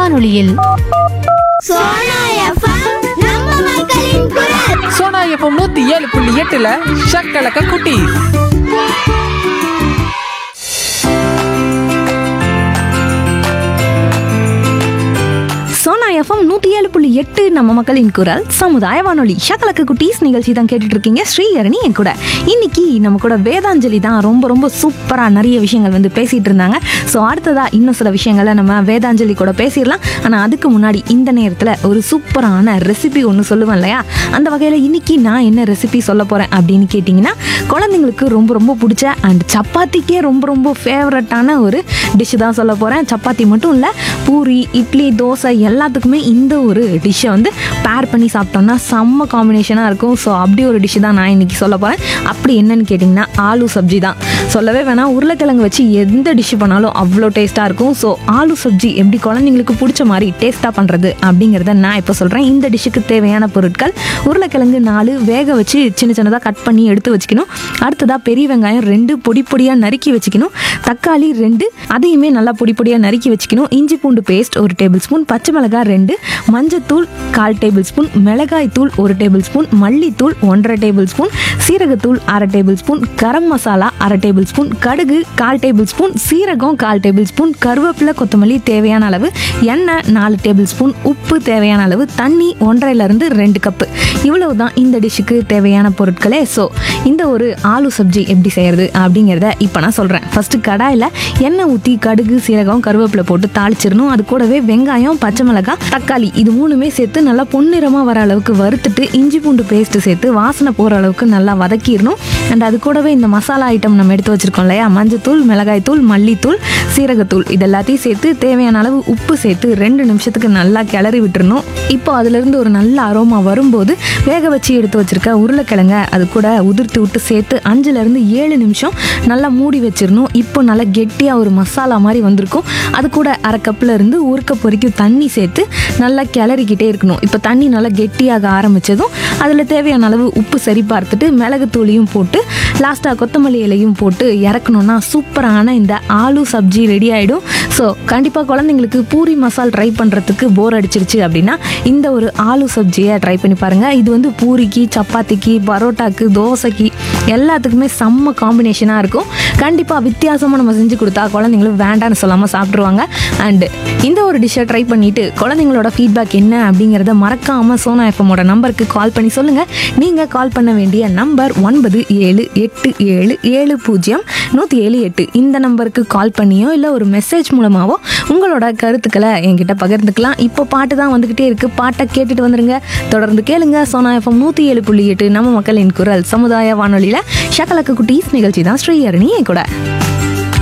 வானொலியில் சோனா எஃப்எம் நம்ம மக்களின் குரல் சோனா எஃப்எம் நூத்தி ஏழு புள்ளி எட்டுல ஷக்கலக்க குட்டி சோனா எஃப்எம் நூற்றி ஏழு புள்ளி எட்டு நம்ம மக்களின் குரல் சமுதாய வானொலி ஷக்கலக்கு குட்டீஸ் நிகழ்ச்சி தான் கேட்டுட்டு இருக்கீங்க ஸ்ரீஹரணி என் கூட இன்னைக்கு நம்ம கூட வேதாஞ்சலி தான் ரொம்ப ரொம்ப சூப்பராக நிறைய விஷயங்கள் வந்து பேசிட்டு இருந்தாங்க ஸோ அடுத்ததா இன்னும் சில விஷயங்களை நம்ம வேதாஞ்சலி கூட பேசிடலாம் ஆனால் அதுக்கு முன்னாடி இந்த நேரத்தில் ஒரு சூப்பரான ரெசிபி ஒன்று சொல்லுவேன் இல்லையா அந்த வகையில் இன்னைக்கு நான் என்ன ரெசிபி சொல்ல போகிறேன் அப்படின்னு கேட்டிங்கன்னா குழந்தைங்களுக்கு ரொம்ப ரொம்ப பிடிச்ச அண்ட் சப்பாத்திக்கே ரொம்ப ரொம்ப ஃபேவரட்டான ஒரு டிஷ்ஷு தான் சொல்ல போகிறேன் சப்பாத்தி மட்டும் இல்லை பூரி இட்லி தோசை எல்லாத்துக்குமே இந்த ஒரு டிஷ்ஷை வந்து பேர் பண்ணி சாப்பிட்டோம்னா செம்ம காம்பினேஷனாக இருக்கும் ஸோ அப்படி ஒரு டிஷ்ஷு தான் நான் இன்னைக்கு சொல்ல போகிறேன் அப்படி என்னன்னு கேட்டிங்கன்னா ஆலு சப்ஜி தான் சொல்லவே வேணாம் உருளைக்கிழங்கு வச்சு எந்த டிஷ்ஷு பண்ணாலும் அவ்வளோ டேஸ்ட்டாக இருக்கும் ஸோ ஆலு சப்ஜி எப்படி குழந்தைங்களுக்கு பிடிச்ச மாதிரி டேஸ்ட்டாக பண்ணுறது அப்படிங்கிறத நான் இப்போ சொல்கிறேன் இந்த டிஷ்ஷுக்கு தேவையான பொருட்கள் உருளைக்கிழங்கு நாலு வேக வச்சு சின்ன சின்னதாக கட் பண்ணி எடுத்து வச்சுக்கணும் அடுத்ததாக பெரிய வெங்காயம் ரெண்டு பொடி பொடியாக நறுக்கி வச்சுக்கணும் தக்காளி ரெண்டு அதையுமே நல்லா பொடி பொடியாக நறுக்கி வச்சுக்கணும் இஞ்சி பூண்டு பேஸ்ட் ஒரு டேபிள் ஸ்பூன் பச்சை மிளகாய் ரெண்டு மஞ்சத்தூள் கால் டேபிள் ஸ்பூன் மிளகாய் தூள் ஒரு டேபிள் ஸ்பூன் மல்லித்தூள் ஒன்றரை டேபிள் ஸ்பூன் சீரகத்தூள் அரை டேபிள் ஸ்பூன் கரம் மசாலா அரை டேபிள் ஸ்பூன் கடுகு கால் டேபிள் ஸ்பூன் சீரகம் கால் டேபிள் ஸ்பூன் கருவேப்பிலை கொத்தமல்லி தேவையான அளவு எண்ணெய் நாலு டேபிள் ஸ்பூன் உப்பு தேவையான அளவு தண்ணி ஒன்றரைலேருந்து ரெண்டு கப்பு இவ்வளவு தான் இந்த டிஷ்ஷுக்கு தேவையான பொருட்களே ஸோ இந்த ஒரு ஆலு சப்ஜி எப்படி செய்யறது அப்படிங்கிறத இப்போ நான் சொல்கிறேன் ஃபஸ்ட்டு கடாயில் எண்ணெய் ஊற்றி கடுகு சீரகம் கருவேப்பிலை போட்டு தாளிச்சிடணும் அது கூடவே வெங்காயம் பச்சை மிளகாய் தக்காளி இது மூணுமே சேர்த்து நல்லா பொன்னிறமாக வர அளவுக்கு வறுத்துட்டு இஞ்சி பூண்டு பேஸ்ட்டு சேர்த்து வாசனை போகிற அளவுக்கு நல்லா வதக்கிடணும் அண்ட் அது கூடவே இந்த மசாலா ஐட்டம் நம்ம எடுத்து வச்சிருக்கோம் இல்லையா மஞ்சத்தூள் மிளகாய்த்தூள் மல்லித்தூள் சீரகத்தூள் இது எல்லாத்தையும் சேர்த்து தேவையான அளவு உப்பு சேர்த்து ரெண்டு நிமிஷத்துக்கு நல்லா கிளறி விட்டுறணும் இப்போ அதுலேருந்து ஒரு நல்ல அரோமா வரும்போது வேக வச்சு எடுத்து வச்சிருக்க உருளைக்கிழங்க அது கூட உதிர்த்து விட்டு சேர்த்து அஞ்சுலேருந்து ஏழு நிமிஷம் நல்லா மூடி வச்சிடணும் இப்போ நல்லா கெட்டியாக ஒரு மசாலா மாதிரி வந்திருக்கும் அது கூட அரை கப்பில் இருந்து ஒரு கப் வரைக்கும் தண்ணி சேர்த்து நல்லா கிளறிக்கிட்டே இருக்கணும் இப்போ தண்ணி நல்லா கெட்டியாக ஆரம்பிச்சதும் அதில் தேவையான அளவு உப்பு சரி பார்த்துட்டு மிளகுத்தூளியும் போட்டு லாஸ்ட்டாக கொத்தமல்லி இலையும் போட்டு இறக்கணும்னா சூப்பரான இந்த ஆலு சப்ஜி ரெடி ஆகிடும் ஸோ கண்டிப்பாக குழந்தைங்களுக்கு பூரி மசால் ட்ரை பண்ணுறதுக்கு போர் அடிச்சிருச்சு அப்படின்னா இந்த ஒரு ஆலு சப்ஜியை ட்ரை பண்ணி பாருங்கள் இது வந்து பூரிக்கு சப்பாத்திக்கு பரோட்டாக்கு தோசைக்கு எல்லாத்துக்குமே செம்ம காம்பினேஷனாக இருக்கும் கண்டிப்பாக வித்தியாசமாக நம்ம செஞ்சு கொடுத்தா குழந்தைங்களும் வேண்டான்னு சொல்லாமல் சாப்பிட்ருவாங்க அண்டு இந்த ஒரு டிஷ்ஷை ட்ரை பண்ணிவிட்டு குழந்தைங்களோட ஃபீட்பேக் என்ன அப்படிங்கிறத மறக்காமல் சோனா எஃப்எம்மோட நம்பருக்கு கால் பண்ணி சொல்லுங்கள் நீங்கள் கால் பண்ண வேண்டிய நம்பர் ஒன்பது ஏழு எட்டு ஏழு ஏழு பூஜ்ஜியம் நூற்றி ஏழு எட்டு இந்த நம்பருக்கு கால் பண்ணியோ இல்லை ஒரு மெசேஜ் மூலமாகவோ உங்களோட கருத்துக்களை என்கிட்ட பகிர்ந்துக்கலாம் இப்போ பாட்டு தான் வந்துக்கிட்டே இருக்குது பாட்டை கேட்டுட்டு வந்துருங்க தொடர்ந்து கேளுங்க சோனா எஃப்எம் நூற்றி ஏழு புள்ளி எட்டு நம்ம மக்களின் குரல் சமுதாய வானொலியில் ஷக்கலக்க குட்டீஸ் நிகழ்ச்சி தான் ஸ்ரீஹரணி என் கூட